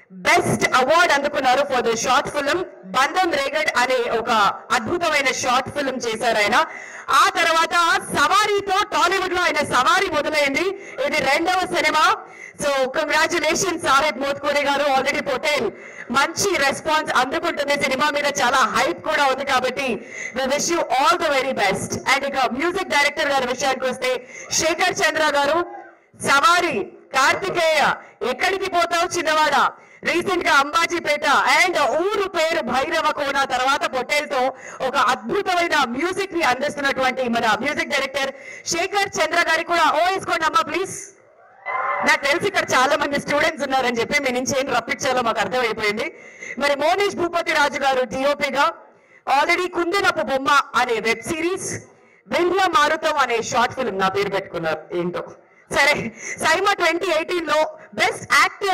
Best award అందుకున్నారు for the short film Bandham Regad అనే ఒక అద్భుతమైన షార్ట్ ఫిల్మ్ చేశారు ఆయన ఆ తర్వాత సవారీతో టాలీవుడ్ లో ఆయన సవారీ మొదలైంది ఇది రెండవ cinema so congratulation Saheb Mothkuri గారు ఆల్రెడీ పొటేల్ మంచి రెస్పాన్స్ అందుకుంటుంది సినిమా మీద చాలా హైప్ కూడా ఉంది కాబట్టి wish you all the very best and ఇక మ్యూజిక్ డైరెక్టర్ గారి విషయానికి వస్తే శేఖర్ చంద్ర గారు సవారి కార్తికేయ ఎక్కడికి పోతావు చిన్నవాడ రీసెంట్ గా అంబాజీపేట అండ్ ఊరు పేరు భైరవ కోన తర్వాత పొట్టేల్ తో ఒక అద్భుతమైన మ్యూజిక్ ని అందిస్తున్నటువంటి మన మ్యూజిక్ డైరెక్టర్ శేఖర్ చంద్ర గారికి కూడా ఓ వేసుకోండి అమ్మా ప్లీజ్ నాకు తెలిసి ఇక్కడ చాలా మంది స్టూడెంట్స్ ఉన్నారని చెప్పి మీ నుంచి ఏం రప్పించాలో మాకు అర్థమైపోయింది మరి మోనీష్ భూపతి రాజు గారు డిఓపిగా ఆల్రెడీ కుందనపు బొమ్మ అనే వెబ్ సిరీస్ వింధ్య మారుతం అనే షార్ట్ ఫిల్మ్ నా పేరు పెట్టుకున్నారు ఏంటో సరే సైమా ట్వంటీ ఎయిటీన్ లో బెస్ట్ యాక్టర్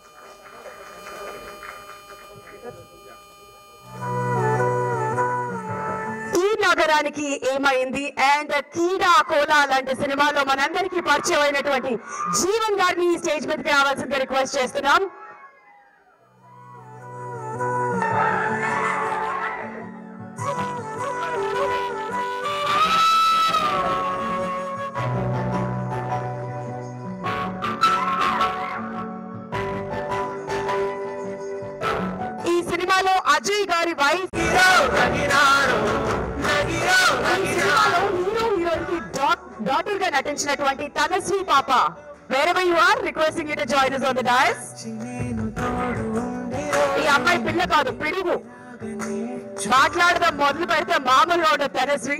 ఈ నగరానికి ఏమైంది అండ్ కీడా కోలా లాంటి సినిమాలో మనందరికీ పరిచయం అయినటువంటి జీవన్ గారిని ఈ స్టేజ్ మీదకి రావాల్సిందిగా రిక్వెస్ట్ చేస్తున్నాం ఈ సినిమాలో అజయ్ గారి వైఫ్ ఈ సినిమాలో హీరో హీరోయిన్ కి డాటర్ గా నటించినటువంటి తనశ్రీ పాప వేరే you are requesting you to join us on the dais ఈ అమ్మాయి పిల్ల కాదు పిడుగు మాట్లాడదాం మొదలు పెడితే మామూలుగా ఉండదు తనశ్రీ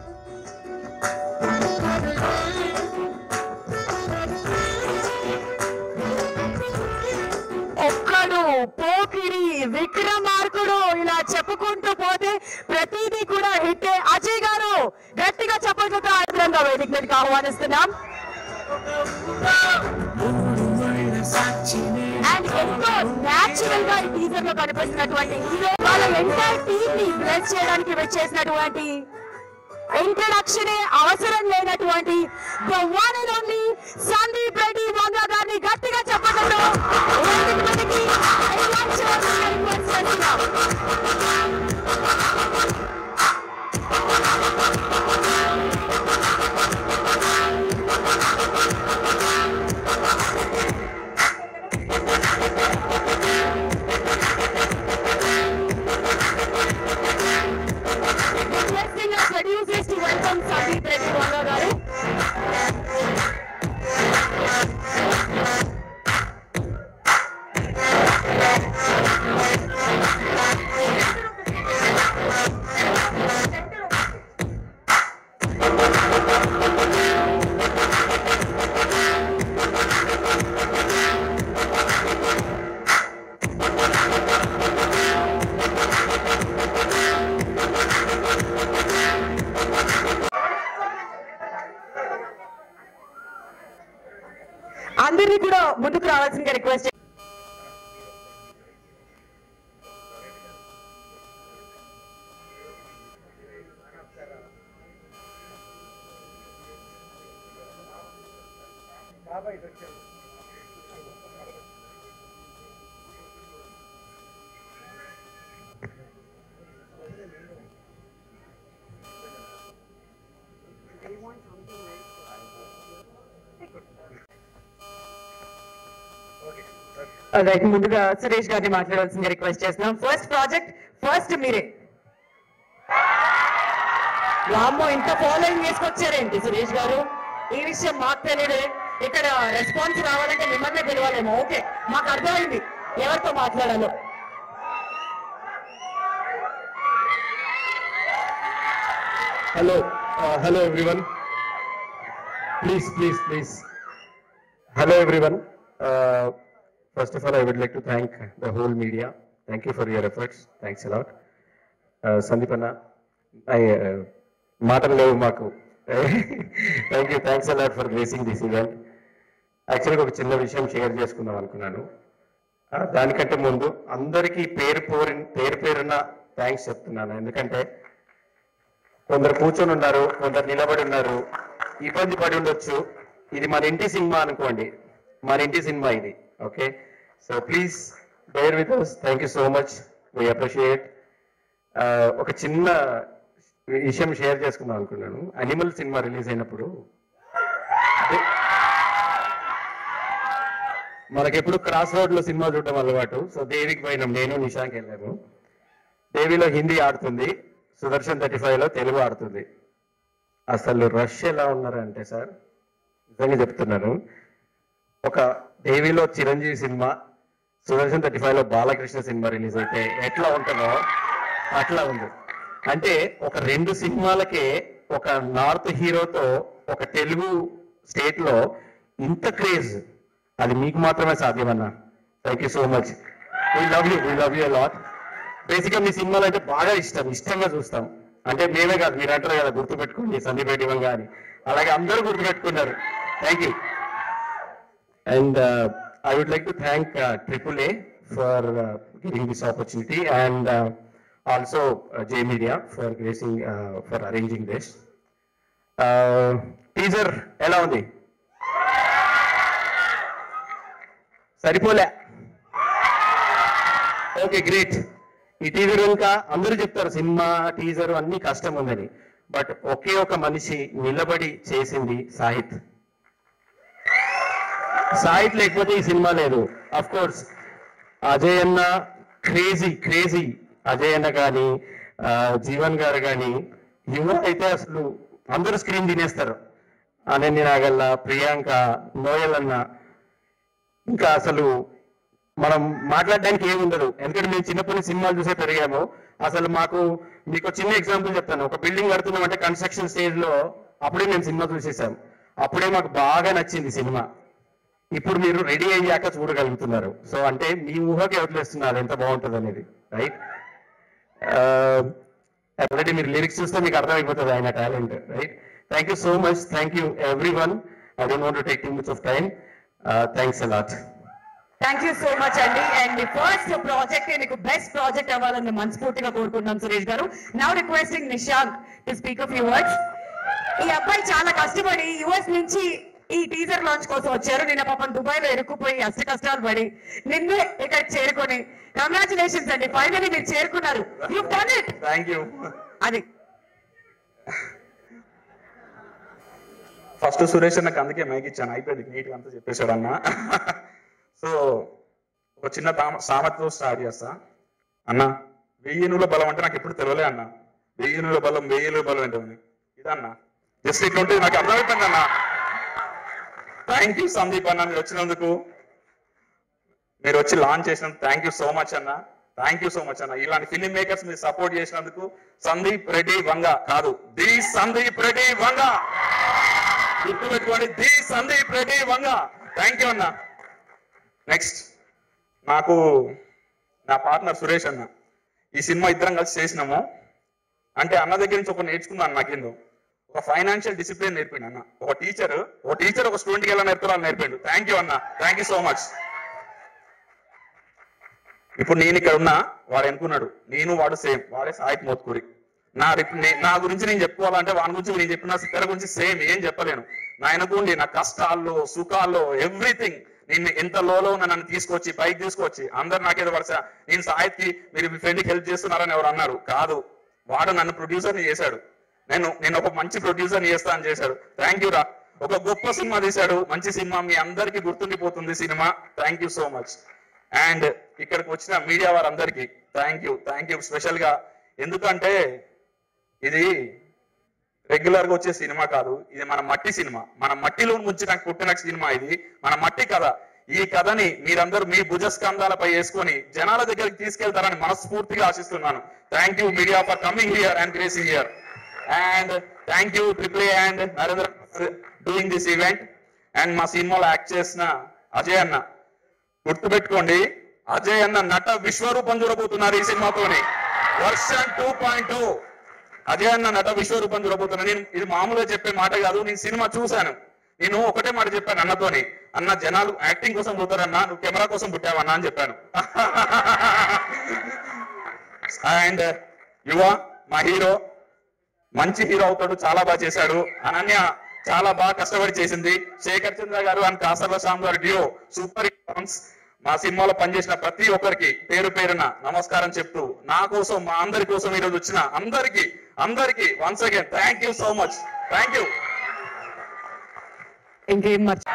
ఒక్కడు పోకిరి విక్రమార్కుడు ఇలా చెప్పుకుంటూ పోతే ప్రతిదీ కూడా హిట్టే అజయ్ గారు గట్టిగా చెప్పట్లతో ఆనందంగా వేదిక మీదకి ఆహ్వానిస్తున్నాం అండ్ ఎంతో న్యాచురల్ గా ఈ టీజర్ లో కనిపిస్తున్నటువంటి హీరో వాళ్ళ ఎంటైర్ టీమ్ ని బ్లెస్ చేయడానికి వచ్చేసినటువంటి ఇంట్రడక్షన్ అవసరం లేనటువంటి the one and only Sandeep Reddy Vanga గారిని గట్టిగా చెప్పడంలో Producers to welcome Sandeep Reddy Wanga garu. అందరినీ కూడా ముందుకు రావాల్సిందిగా రిక్వెస్ట్ రైట్ ముందుగా సురేష్ గారిని మాట్లాడాల్సిందిగా రిక్వెస్ట్ చేస్తున్నాం ఫస్ట్ ప్రాజెక్ట్ ఫస్ట్ మీరే వామ్మో ఇంత ఫాలోయింగ్ చేసుకొచ్చారేంటి సురేష్ గారు ఈ విషయం మాకు తెలియదే ఇక్కడ రెస్పాన్స్ రావాలంటే మిమ్మల్ని పిలవాలేమో ఓకే మాకు అర్థమైంది ఎవరితో మాట్లాడాలో Hello, uh, hello everyone. Please, please, please. Hello everyone. Uh, first of all, I would like to thank the whole media. Thank you for your efforts. Thanks a lot. Uh, Sandeep Anna, I, uh, మాటలు లేవు మాకు thank you thanks a lot for gracing this event యాక్చువల్గా ఒక చిన్న విషయం share చేసుకుందాం అనుకున్నాను ఆ, దానికంటే ముందు అందరికీ పేరు పోరి పేరు పేరున్న థ్యాంక్స్ చెప్తున్నాను ఎందుకంటే కొందరు కూర్చొని ఉన్నారు కొందరు నిలబడి ఉన్నారు ఇబ్బంది పడి ఉండొచ్చు ఇది మన ఇంటి సినిమా అనుకోండి మన ఇంటి సినిమా ఇది okay so please bear with us thank you so much we appreciate ఒక చిన్న విషయం షేర్ చేసుకుందాం అనుకున్నాను అనిమల్ సినిమా రిలీజ్ అయినప్పుడు మనకెప్పుడు క్రాస్ రోడ్ లో సినిమా చూడడం అలవాటు సో దేవికి పోయినాం నేను నిశాంక్ వెళ్ళాము దేవిలో హిందీ ఆడుతుంది సుదర్శన్ థర్టీ ఫైవ్ లో తెలుగు ఆడుతుంది అసలు రష్ ఎలా ఉన్నారంటే సార్ నిజంగా చెప్తున్నాను ఒక దేవిలో Chiranjeevi cinema Sudarshan thirty five లో బాలకృష్ణ సినిమా రిలీజ్ అయితే ఎట్లా ఉంటుందో అట్లా ఉంది అంటే ఒక రెండు సినిమాలకే ఒక నార్త్ హీరోతో ఒక తెలుగు స్టేట్ లో ఇంత క్రేజ్ అది మీకు మాత్రమే సాధ్యమన్నా thank you so much we love you we love you lot బేసిక్గా మీ సినిమాలు అంటే బాగా ఇష్టం ఇష్టంగా చూస్తాం అంటే మేమే కాదు మీరు అంటారు కదా గుర్తుపెట్టుకోండి సందీప్ రెడ్డి ఇవ్వం కానీ అలాగే అందరూ గుర్తుపెట్టుకున్నారు thank you And uh, I would like to thank uh, AAA for uh, giving this opportunity and uh, also uh, J Media for gracing, uh, for arranging this. Uh, teaser ఎలా ఉంది సరిపోలే ఓకే గ్రేట్ ఈ teaser వెనుక అందరూ చెప్తారు cinema teaser అన్ని కష్టం ఉందని బట్ ఒకే ఒక మనిషి నిలబడి చేసింది సాహిత్ సాయిట్ లేకపోతే ఈ సినిమా లేదు అఫ్ కోర్స్ అజయ్ అన్న క్రేజీ క్రేజీ అజయ్ అన్న కానీ జీవన్ గారు కానీ యువ అయితే అసలు అందరూ స్క్రీన్ తినేస్తారు అనన్య నాగల్ల ప్రియాంక నోయల్ అన్న ఇంకా అసలు మనం మాట్లాడడానికి ఏమి ఉండదు ఎందుకంటే మేము చిన్నప్పటి నుంచి సినిమాలు చూసే పెరిగాము అసలు మాకు మీకు చిన్న ఎగ్జాంపుల్ చెప్తాను ఒక బిల్డింగ్ కడుతున్నాం అంటే కన్స్ట్రక్షన్ స్టేజ్ లో అప్పుడే మేము సినిమా చూసేసాం అప్పుడే మాకు బాగా నచ్చింది సినిమా ఇప్పుడు మీరు రెడీ అయ్యాక చూడగలుగుతున్నారు సో అంటే మీ ఊహకే వదిలేస్తున్నారు ఎంత బాగుంటుంది అనేది రైట్ ఆల్రెడీ మీరు లిరిక్స్ చూస్తే మీకు అర్థమైపోతుంది ఆయన talent right thank you so much thank you everyone I don't want take too much of time thanks a lot thank you so much అండి అండ్ మీ ఫస్ట్ ప్రాజెక్ట్ మీకు బెస్ట్ ప్రాజెక్ట్ అవ్వాలని మనస్ఫూర్తిగా కోరుకుంటున్నాం సురేష్ గారు now requesting Nishank to speak of you words ఈ అబ్బాయి చాలా కష్టపడి యుఎస్ నుంచి ఈ టీజర్ లాంచ్ కోసం వచ్చారు నిన్న పాపం దుబాయ్ లో ఇరుక్కుపోయి అష్ట కష్టాలు పడి నిన్నే ఇక్కడ చేరుకొని కంగ్రాచులేషన్స్ అండి ఫైనలీ మీరు చేరుకున్నారు you done it thank you అది ఫస్ట్ సురేష్ అన్నకు అందుకే మైక్ ఇచ్చాను అయిపోయింది నీట్ అంతా చెప్పేశాడు అన్న సో ఒక చిన్న తామ- సామెతతో స్టార్ట్ చేస్తా అన్న వెయ్యినుల బలం అంటే నాకు ఎప్పుడు తెలియలే అన్న వెయ్యినుల బలం వెయ్యినుల బలం ఏంటని ఇదన్న జస్ట్ ఇట్లుంటే నాకు అర్థమైపోయింది అన్న థ్యాంక్ యూ సందీప్ అన్న మీరు వచ్చినందుకు మీరు వచ్చి లాంచ్ చేసినందుకు థ్యాంక్ యూ సో మచ్ అన్న థ్యాంక్ యూ సో మచ్ అన్న ఇలాంటి ఫిలిం మేకర్స్ మీరు సపోర్ట్ చేసినందుకు సందీప్ రెడ్డి వంగ కాదు ది సందీప్ రెడ్డి వంగ గుర్తుపెట్టుకోండి the Sandeep Reddy Vanga thank you అన్న నెక్స్ట్ నాకు నా పార్ట్నర్ సురేష్ అన్న ఈ సినిమా ఇద్దరం కలిసి చేసినాము అంటే అన్న దగ్గర నుంచి ఒక నేర్చుకున్నాను నాకేందో ఒక ఫైనాన్షియల్ డిసిప్లిన్ నేర్పిండు అన్న ఒక టీచర్ ఒక టీచర్ ఒక స్టూడెంట్కి ఎలా నేర్పుతారో నేర్పిండు థ్యాంక్ యూ అన్న థ్యాంక్ యూ సో మచ్ ఇప్పుడు నేను ఇక్కడ ఉన్నా వాడు అనుకున్నాడు నేను వాడు సేమ్ వాడే సాయికి మోత్కూరి నా రిప్- నే- నా గురించి నేను చెప్పుకోవాలంటే వాడి గురించి నేను చెప్పిన సిక్కర గురించి సేమ్ ఏం చెప్పలేను నా అనుకోండి నా కష్టాల్లో సుఖాల్లో ఎవ్రీథింగ్ నేను ఎంత లోలో ఉన్న నన్ను తీసుకొచ్చి పైకి తీసుకొచ్చి అందరు నాకేదో వరుస నేను సాయికి మీరు మీ ఫ్రెండ్కి హెల్ప్ చేస్తున్నారని ఎవరు అన్నారు కాదు వాడు నన్ను ప్రొడ్యూసర్ని చేశాడు నేను నేను ఒక మంచి ప్రొడ్యూసర్ని చేస్తా అని చేశాడు థ్యాంక్ యూ రా ఒక గొప్ప సినిమా తీశాడు మంచి సినిమా మీ అందరికీ గుర్తుండిపోతుంది cinema thank you so much and ఇక్కడికి వచ్చిన మీడియా వారందరికీ thank you thank you special గా ఎందుకంటే ఇది రెగ్యులర్ గా వచ్చే సినిమా కాదు ఇది మన మట్టి సినిమా మన మట్టిలో ముంచిన పుట్టిన సినిమా ఇది మన మట్టి కథ ఈ కథని మీరందరూ మీ భుజస్కంధాలపై వేసుకొని జనాల దగ్గరికి తీసుకెళ్తారని మనస్ఫూర్తిగా ఆశిస్తున్నాను thank you media for coming here and gracing here and thank you triple and Narendra doing this event and మా సినిమాలో యాక్ట్ చేసిన అజయ్ అన్న గుర్తుపెట్టుకోండి అజయ్ అన్న నట విశ్వరూపం చూడబోతున్నారు ఈ సినిమాతోని version two point two Ajay అన్న నట విశ్వరూపం చూడబోతున్నా నేను ఇది మామూలుగా చెప్పే మాట కాదు నేను సినిమా చూశాను నేను ఒకటే మాట చెప్పాను అన్నతోని అన్న జనాలు యాక్టింగ్ కోసం పోతారన్నా నువ్వు కెమెరా కోసం పుట్టావన్నా అని చెప్పాను అండ్ యువ మా హీరో మంచి హీరో అవుతాడు చాలా బాగా చేశాడు అనన్య చాలా బాగా కష్టపడి చేసింది శేఖర్ చంద్ర గారు అండ్ కాసర్ల శ్యామ్ గారు డియో సూపర్ సాంగ్స్ మా సినిమాలో పనిచేసిన ప్రతి ఒక్కరికి పేరు పేరున నమస్కారం చెప్తూ నా కోసం మా అందరి కోసం ఈరోజు వచ్చిన అందరికి అందరికి once again thank you so much thank you ఇంకేం మర్చి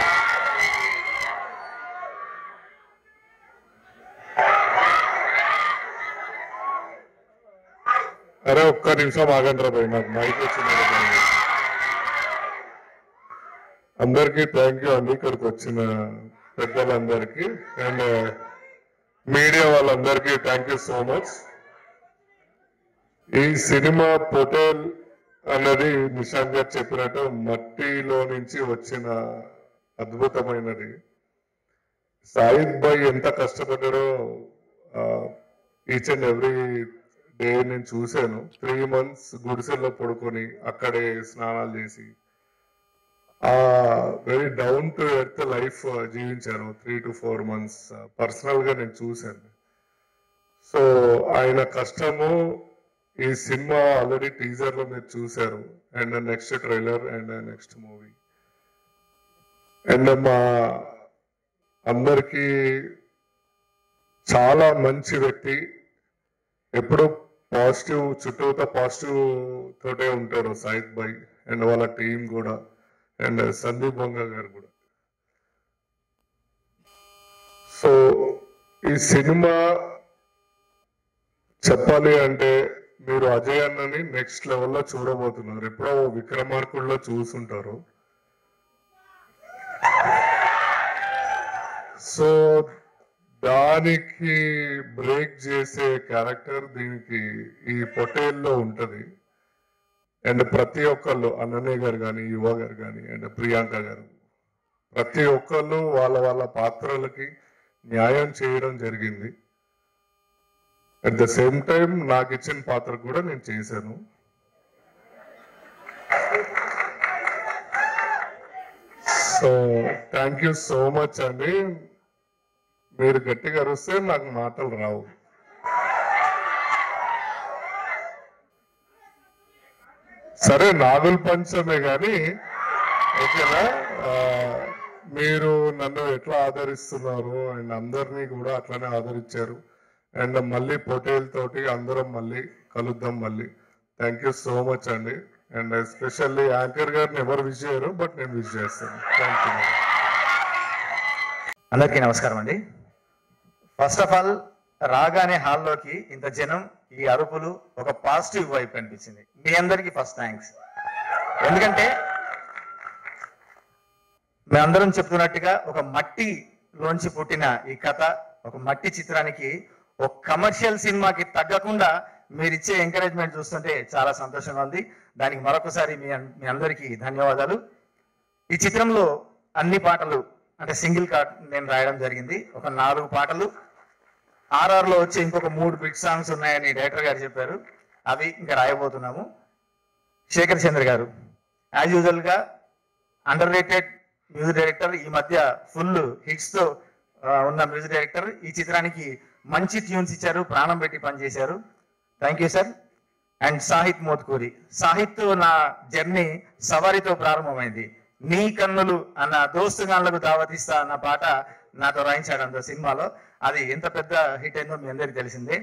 అరే ఒక్క నిమిషం ఆగండి రా భయ్ నాకు మైక్ వచ్చింది అందరికీ థ్యాంక్ యూ అండి ఇక్కడికి వచ్చిన పెద్దలందరికీ అండ్ మీడియా వాళ్ళందరికీ థ్యాంక్ యూ సో మచ్ ఈ సినిమా పొటేల్ అన్నది నిశాంత్ గారు చెప్పినట్టు మట్టిలో నుంచి వచ్చిన అద్భుతమైనది సాయిద్ భాయ్ ఎంత కష్టపడ్డాడో ఈచ్ అండ్ ఎవ్రీ డే నేను చూశాను త్రీ మంత్స్ గుడిసెల్లో పడుకొని అక్కడే స్నానాలు చేసి ఆ very down to earth life జీవించాను three to four months personal గా నేను చూశాను సో ఆయన కష్టము ఈ సినిమా ఆల్రెడీ టీజర్ లో మీరు చూశారు and next trailer and next movie and మా అందరికీ చాలా మంచి వ్యక్తి ఎప్పుడు పాజిటివ్ చుట్టూతో పాజిటివ్ తోటే ఉంటారు సాయిద్ భాయ్ అండ్ వాళ్ళ టీం కూడా అండ్ సందీప్ బొంగ గారు కూడా సో ఈ సినిమా చెప్పాలి అంటే మీరు అజయ్ అన్నని నెక్స్ట్ లెవెల్లో చూడబోతున్నారు ఎప్పుడో విక్రమార్కుల్లో చూసుంటారు సో దానికి బ్రేక్ చేసే క్యారెక్టర్ దీనికి ఈ పొటేల్లో ఉంటది అండ్ ప్రతి ఒక్కళ్ళు అన్నయ్య గారు కానీ యువ గారు కానీ అండ్ ప్రియాంక గారు ప్రతి ఒక్కళ్ళు వాళ్ళ వాళ్ళ పాత్రలకి న్యాయం చేయడం జరిగింది అట్ ద సేమ్ టైం నాకు ఇచ్చిన పాత్ర కూడా నేను చేశాను so thank you so much అండి మీరు గట్టిగా అరుస్తే నాకు మాటలు రావు సరే నాగుల పంచమే కానీ ఓకేనా ఆ, మీరు నన్ను ఎట్లా ఆదరిస్తున్నారు అండ్ అందరినీ కూడా అట్లనే ఆదరించారు అండ్ మళ్ళీ పొటేల్ తోటి అందరం మళ్ళీ కలుద్దాం మళ్ళీ థ్యాంక్ యూ సో మచ్ అండి అండ్ ఎస్పెషల్లీ యాంకర్ గారిని ఎవరు విష్ చేయరు బట్ నేను విష్ చేస్తాను థ్యాంక్ యూ అందరికీ నమస్కారం అండి ఫస్ట్ ఆఫ్ ఆల్ రాగానే హాల్లోకి ఇంత జనం ఈ అరుపులు ఒక పాజిటివ్ వైపు కనిపించింది మీ అందరికీ ఫస్ట్ థ్యాంక్స్ ఎందుకంటే మేమందరం చెప్తున్నట్టుగా ఒక మట్టి లోంచి పుట్టిన ఈ కథ ఒక మట్టి చిత్రానికి ఒక కమర్షియల్ సినిమాకి తగ్గకుండా మీరు ఇచ్చే ఎంకరేజ్మెంట్ చూస్తుంటే చాలా సంతోషంగా ఉంది దానికి మరొకసారి మీ అన్- మీ అందరికీ ధన్యవాదాలు ఈ చిత్రంలో అన్ని పాటలు అంటే సింగిల్ కార్డ్ నేను రాయడం జరిగింది ఒక నాలుగు పాటలు ఆర్ఆర్ లో వచ్చే ఇంకొక మూడు బిట్ సాంగ్స్ ఉన్నాయని డైరెక్టర్ గారు చెప్పారు అవి ఇంకా రాయబోతున్నాము శేఖర్ చంద్ర గారు యాజ్ యూజువల్ గా అండర్ రేటెడ్ మ్యూజిక్ డైరెక్టర్ ఈ మధ్య ఫుల్ హిట్స్ తో ఆ, ఉన్న మ్యూజిక్ డైరెక్టర్ ఈ చిత్రానికి మంచి ట్యూన్స్ ఇచ్చారు ప్రాణం పెట్టి పనిచేశారు thank you sir and Sahith Mothkuri Sahith నా జర్నీ సవారితో ప్రారంభమైంది నీ కన్నులు అన్న దోస్తుగాళ్లకు దావతిస్తా అన్న పాట నాతో రాయించాడు అంత సినిమాలో అది ఎంత పెద్ద హిట్ అయిందో మీ అందరికీ తెలిసిందే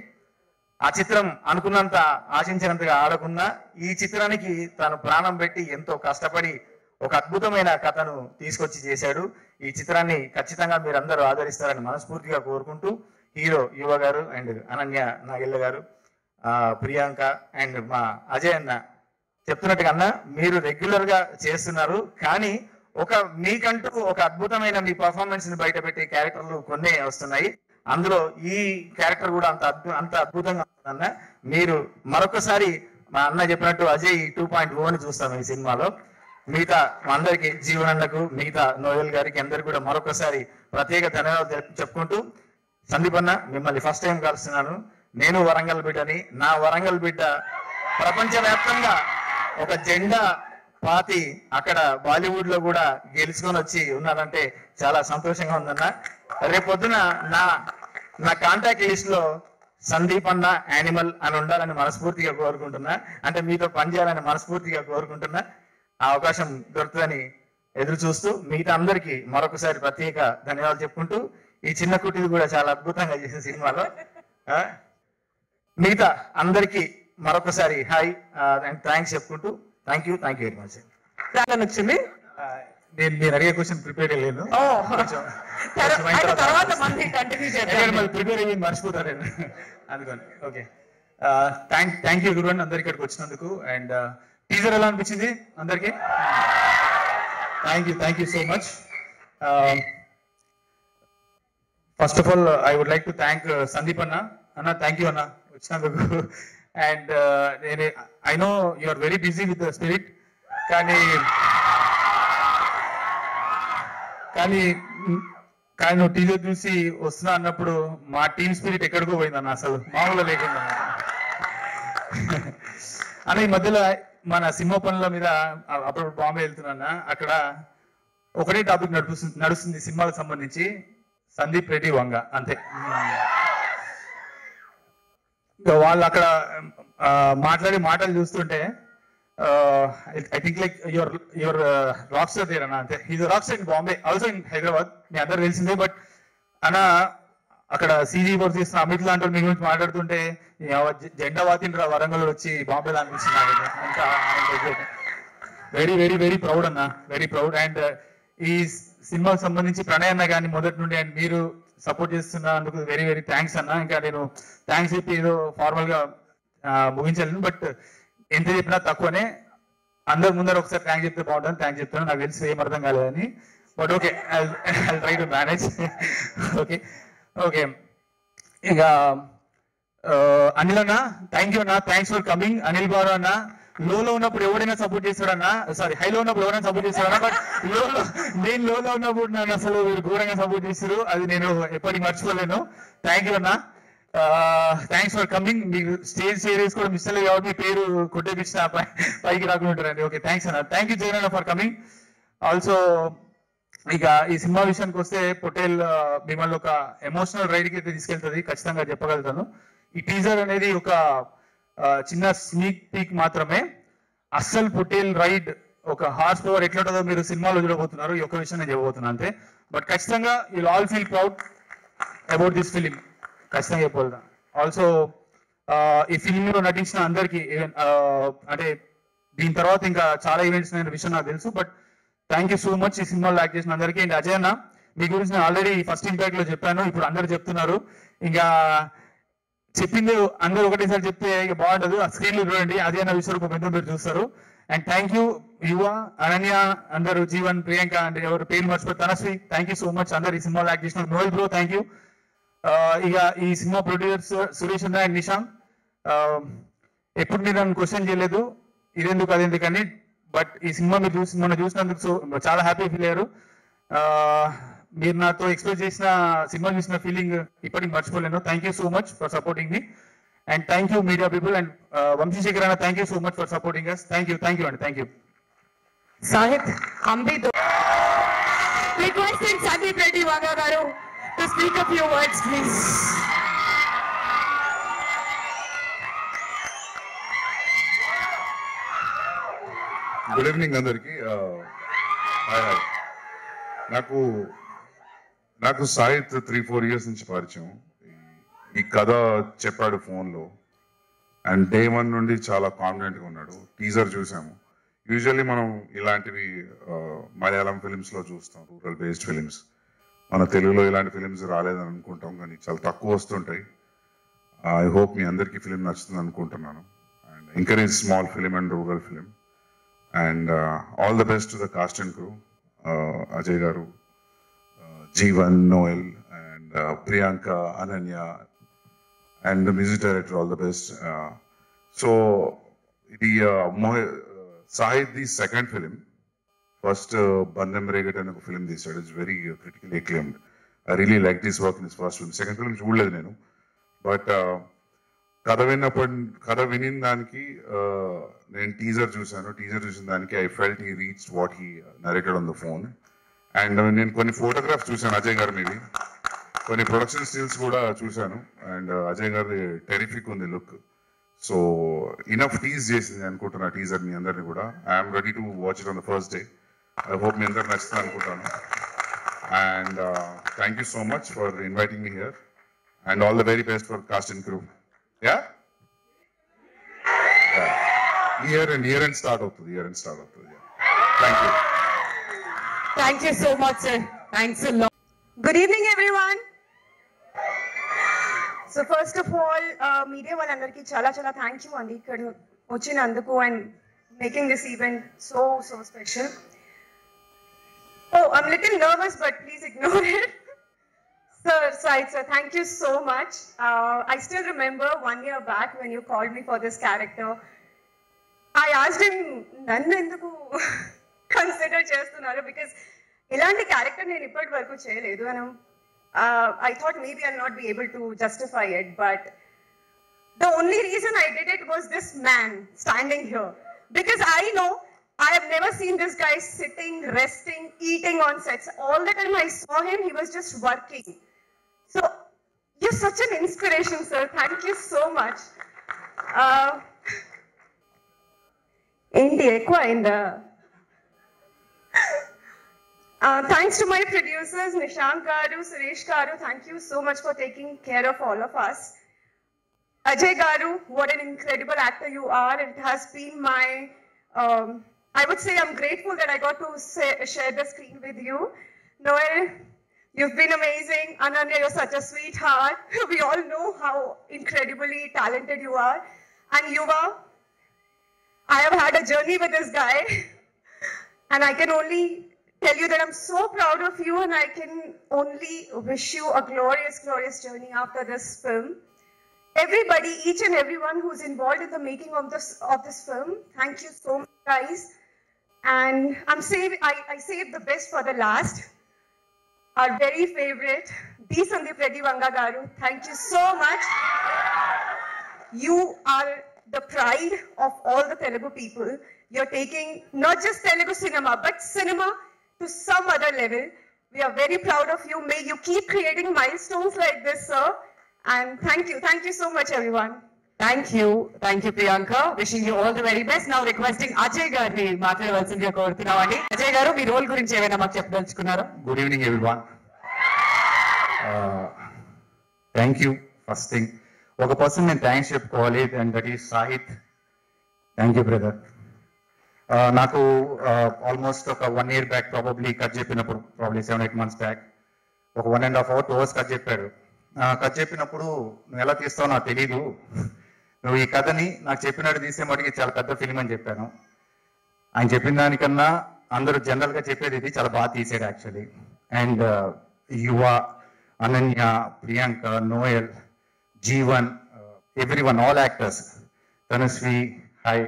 ఆ చిత్రం అనుకున్నంత ఆశించినంతగా ఆడకున్నా ఈ చిత్రానికి తను ప్రాణం పెట్టి ఎంతో కష్టపడి ఒక అద్భుతమైన కథను తీసుకొచ్చి చేశాడు ఈ చిత్రాన్ని ఖచ్చితంగా మీరందరూ ఆదరిస్తారని మనస్ఫూర్తిగా కోరుకుంటూ హీరో యువ గారు అండ్ అనన్య నాగెల్ల గారు ఆ, ప్రియాంక అండ్ మా అజయ్ అన్న చెప్తున్నట్టుగా అన్న మీరు రెగ్యులర్ గా చేస్తున్నారు కానీ ఒక మీకంటూ ఒక అద్భుతమైన మీ పర్ఫార్మెన్స్ ని బయట పెట్టే క్యారెక్టర్లు కొన్ని వస్తున్నాయి అందులో ఈ క్యారెక్టర్ కూడా అంత అద్భు అంత అద్భుతంగా ఉందన్న మీరు మరొకసారి మా అన్న చెప్పినట్టు అజయ్ టూ పాయింట్ ఓ ని చూస్తాం ఈ సినిమాలో మిగతా మా అందరికి జీవనన్నకు మిగతా నోయల్ గారికి అందరికి కూడా మరొకసారి ప్రత్యేక ధన్యవాదాలు తెలు- చెప్పుకుంటూ సందీప్ అన్న మిమ్మల్ని ఫస్ట్ టైం కలుస్తున్నాను నేను వరంగల్ బిడ్డని నా వరంగల్ బిడ్డ ప్రపంచవ్యాప్తంగా ఒక జెండా పాతి అక్కడ బాలీవుడ్ లో కూడా గెలుచుకొని వచ్చి ఉన్నారంటే చాలా సంతోషంగా ఉందన్న రేపొద్దున నా నా కాంటాక్ట్ లిస్ట్ లో సందీప్ అన్న యానిమల్ అని ఉండాలని మనస్ఫూర్తిగా కోరుకుంటున్నా అంటే మీతో పనిచేయాలని మనస్ఫూర్తిగా కోరుకుంటున్నా ఆ అవకాశం దొరుకుతుందని ఎదురు చూస్తూ మిగతా అందరికీ మరొకసారి ప్రత్యేక ధన్యవాదాలు చెప్పుకుంటూ ఈ చిన్న కుటీలు కూడా చాలా అద్భుతంగా చేసిన సినిమాలో ఆ, మిగతా అందరికీ మరొకసారి హాయ్ అండ్ థ్యాంక్స్ చెప్పుకుంటూ thank you thank you very much రాలని వచ్చింది నేను మీరు అడిగే క్వశ్చన్ ప్రిపేర్ అయ్యలేను ఓ కొంచెం- తర్వా- కొంచెం అయిన అయితే తర్వాత తర్వాత మంది కంటిన్యూ ఎందుకంటే చేద్దాం మళ్ళీ ప్రిపేర్ అయ్యి మర్చిపోతారు నేను అందుకని ఓకే థ్యాంక్ థ్యాంక్ యూ గురువన్ అందరికి ఇక్కడికి వచ్చినందుకు అండ్ టీజర్ ఎలా అనిపించింది అందరికి thank you thank you so much first of all I would like to thank Sandeep అన్న అన్న థ్యాంక్ యూ అన్న వచ్చినందుకు అండ్ నేను I know you are very busy with the spirit కానీ కానీ కానీ నువ్వు టీజర్ చూసి వస్తున్నా అన్నప్పుడు మా టీమ్ స్పిరిట్ ఎక్కడికో పోయిందన్న అసలు మామూలుగా లేకుండా అన్న ఈ మధ్యలో మన సినిమా పనుల మీద అ- అప్పుడు బాంబే వెళ్తున్నా అక్కడ ఒకటే టాపిక్ నడుస్తుంది నడుస్తుంది సినిమాలకు సంబంధించి సందీప్ రెడ్డి వంగ అంతే ఇంకా వాళ్ళు అక్కడ ఆ, మాట్లాడే మాటలు చూస్తుంటే I think like your your rock star there అన్న అంతే ఇది rock star in Bombay also in Hyderabad మీ అందరు తెలిసిందే బట్ అన్న అక్కడ సీజీ వర్క్ చేస్తున్న అమిత్ లాంటి వాళ్ళు మీ గురించి మాట్లాడుతుంటే ఎవ జె- జెండా వాతిండ్రా వరంగల్ వచ్చి బాంబేలో అనిపిస్తుంది నాకు ఇది. ఇంకా వెరీ వెరీ వెరీ ప్రౌడ్ అన్న వెరీ ప్రౌడ్ అండ్ ఈ సినిమాకి సంబంధించి ప్రణయ్ అన్న కానీ మొదటి నుండి అండ్ మీరు సపోర్ట్ చేస్తున్నందుకు వెరీ వెరీ థ్యాంక్స్ అన్న ఇంకా నేను థ్యాంక్స్ చెప్పి ఏదో ఫార్మల్ గా ఆ, ముగించలేను బట్ ఎంత చెప్పినా తక్కువనే అందరి ముందర ఒకసారి థ్యాంక్ చెప్తే బాగుంటుంది థ్యాంక్ చెప్తాను నాకు తెలిసి ఏం అర్థం కాలేదని but okay I try to manage okay okay ఇక ఆ, అనిల్ అన్న థ్యాంక్ యూ అన్న థ్యాంక్స్ ఫర్ కమింగ్ అనిల్ బారు అన్న లోలో ఉన్నప్పుడు ఎవడైనా సపోర్ట్ చేస్తాడన్నా సారీ హైలో ఉన్నప్పుడు ఎవరైనా సపోర్ట్ చేస్తాడన్నా బట్ లోలో నేను లోలో ఉన్నప్పుడు నన్ను అసలు మీరు ఘోరంగా సపోర్ట్ చేస్తారు అది నేను ఎప్పటికీ మర్చిపోలేను థ్యాంక్ యూ అన్న థ్యాంక్స్ ఫర్ కమింగ్ మీకు స్టేజ్ షేర్ కూడా మిస్ అయ్యలేదు కాబట్టి మీ పేరు కొట్టేపించిన పై- పైకి రాకుండా ఉంటారండి ఓకే థ్యాంక్స్ అన్న థ్యాంక్ యూ జగన్ అన్న ఫర్ కమింగ్ ఆల్సో ఇక ఈ సినిమా విషయానికి వస్తే పొటేల్ ఆ, మిమ్మల్ని ఒక ఎమోషనల్ రైడ్ కి అయితే తీసుకెళ్తుంది ఖచ్చితంగా చెప్పగలుగుతాను ఈ టీజర్ అనేది ఒక ఆ, చిన్న స్నీక్ పీక్ మాత్రమే అస్సలు పొటేల్ రైడ్ ఒక హార్స్ పవర్ ఎట్లుంటుందో మీరు సినిమాలో చూడబోతున్నారు ఈ ఒక్క విషయం నేను చెప్పబోతున్నాను అంతే బట్ ఖచ్చితంగా you all feel proud about this film ఖచ్చితంగా చెప్పగలుగుతా ఆల్సో ఈ ఫిలిం లో నటించిన అందరికి అంటే దీని తర్వాత ఇంకా చాలా ఈవెంట్స్ అయిన విషయం నాకు తెలుసు but thank you so much ఈ సినిమాలో యాక్ట్ చేసిన అందరికీ అండ్ అజయ్ అన్న మీ గురించి నేను ఆల్రెడీ ఫస్ట్ ఇంపాక్ట్ లో చెప్పాను ఇప్పుడు అందరు చెప్తున్నారు ఇంకా చెప్పింది అందరూ ఒకటేసారి చెప్తే ఇక బాగుండదు ఆ స్క్రీన్ లో చూడండి అదే అన్న విశ్వరూపం ఎంతో మీరు చూస్తారు అండ్ థ్యాంక్ యూ యువ అనన్య అందరూ జీవన్ ప్రియాంక అంటే ఎవరు పేరు మర్చిపోయి Tanasri thank you so much అందరు ఈ సినిమాలో యాక్ట్ చేసిన నోయల్ బ్రో థ్యాంక్ యూ ఇక ఈ సినిమా ప్రొడ్యూసర్ సురేష్ అన్న అండ్ నిశాంత్ ఆ, ఎప్పుడు మీరు నన్ను క్వశ్చన్ చేయలేదు ఇదెందుకు అదెందుకు అని బట్ ఈ సినిమా మీరు చూసి మొన్న చూసినందుకు సో చాలా హ్యాపీ ఫీల్ అయ్యారు ఆ, మీరు నాతో ఎక్స్ప్రెస్ చేసిన సినిమా చూసిన ఫీలింగ్ ఇప్పటికి మర్చిపోలేను thank you so much for supporting మీ and thank you media people and Vamshi Shekhar అన్న thank you so much for supporting us thank you thank you అండి థ్యాంక్ యూ సాహిత్ అంబి రిక్వెస్టింగ్ సందీప్ రెడ్డి వాగా గారు to speak up your words please good evening అందరికి hi hi నాకు నాకు Sahith three four years నుంచి పరిచయం ఈ- ఈ కథ చెప్పాడు ఫోన్లో అండ్ డే వన్ నుండి చాలా కాన్ఫిడెంట్ గా ఉన్నాడు టీజర్ చూసాము యూజువల్లీ మనం ఇలాంటివి ఆ, మలయాళం ఫిలిమ్స్ లో చూస్తాం రూరల్ బేస్డ్ ఫిలిమ్స్ మన తెలుగులో ఇలాంటి ఫిలిమ్స్ రాలేదని అనుకుంటాం కానీ చాలా తక్కువ వస్తుంటాయి ఐ హోప్ మీ అందరికీ ఫిలిం నచ్చుతుంది అనుకుంటున్నాను and encourage small film and rural film and all the best to the cast and crew Ajay గారు Jeevan Noel and Priyanka Ananya and music director all the best so ఇది మోహ Sahit the second film first Bandham Regad అని ఒక film తీశాడు it's very critical acclaimed I really like this work in first film second film చూడలేదు నేను but కథ విన్నప్పటి కథ వినిన దానికి uh, నేను టీజర్ చూశాను టీజర్ చూసిన దానికి I felt he reach what he narrated on the phone and నేను కొన్ని ఫోటోగ్రాఫ్స్ చూశాను అజయ్ గారి మీది కొన్ని ప్రొడక్షన్ స్టిల్స్ కూడా చూశాను అండ్ అజయ్ గారి టెరిఫిక్ ఉంది లుక్ సో ఇనఫ్ టీజ్ చేసింది అనుకుంటున్నా టీజర్ మీ అందరిని కూడా I'm ready to watch it on the first day I hope మీ అందరు నచ్చుతుంది అనుకుంటాను And uh, thank you so much for inviting me here. And all the very best for cast and crew. Yeah? Yeah. Year and year and start అవుతుంది year and start అవుతుంది yeah. Thank you. Thank you so much sir thanks Good evening, everyone. So first of all media వాళ్ళందరికీ చాలా చాలా thank you అండి ఇక్కడ వచ్చినందుకు and making this event so so special oh I'm little nervous but please ignore it Sir, Said, sir, thank you so much. Uh, I still remember one year back when you called me for this character. I asked him, నన్ను ఎందుకు consider చేస్తున్నారు because ఇలాంటి character నేను ఇప్పటి వరకు చేయలేదు అని I thought maybe I not be able to justify it but the only reason I did it was this man standing here. Because I know I have never seen this guy sitting, resting, eating on sets. All the time I saw him, he was just working. So you're such an inspiration, sir. Thank you so much. Uh, ఏంటి ఎక్కువ అయిందా Uh, thanks to my producers, Nishant Garu, Suresh Garu. Thank you so much for taking care of all of us. Ajay Garu, what an incredible actor you are. It has been my, um, I would say I'm grateful that I got to say, share the screen with you. Noel, you've been amazing. Ananya, you're such a sweetheart. We all know how incredibly talented you are. And Yuva, I have had a journey with this guy. And I can only tell you that I'm so proud of you and I can only wish you a glorious, glorious journey after this film. Everybody, each and everyone who's involved in the making of this of this film, thank you so much, guys. And I'm save I, I saved the best for the last. Our very favorite, D. Sandeep Reddy Vangagaru, thank you so much. You are the pride of all the Telugu people. You're taking not just Telugu cinema, but cinema to some other level. We are very proud of you. May you keep creating milestones like this, sir. And thank you. Thank you so much, everyone. Thank you thank you Priyanka wishing you all the very best now requesting Ajay గారిని మాట్లాడవలసిందిగా కోరుతున్నామండి అజయ్ గారు మీ role గురించి ఏమైనా మాకు చెప్పదలుచుకున్నారా good evening everyone thank you first thing ఒక person నేను thanks చెప్పుకోవాలి and that is Sahit thank you brother నాకు ఆల్మోస్ట్ ఒక one year back probably cut చెప్పినప్పుడు probably seven eight months back ఒక one and half hour two hours cut చెప్పాడు cut చెప్పినప్పుడు నువ్వు ఎలా తీస్తావో నాకు తెలీదు నువ్వు ఈ కథని నాకు చెప్పినట్టు తీసే మటుకి చాలా పెద్ద ఫిలిం అని చెప్పాను ఆయన చెప్పిన దానికన్నా అందరూ జనరల్ గా చెప్పేది ఇది చాలా బాగా తీసాడు actually and Yuva Ananya Priyanka Noel Jeevan every one all actors Tanushree hi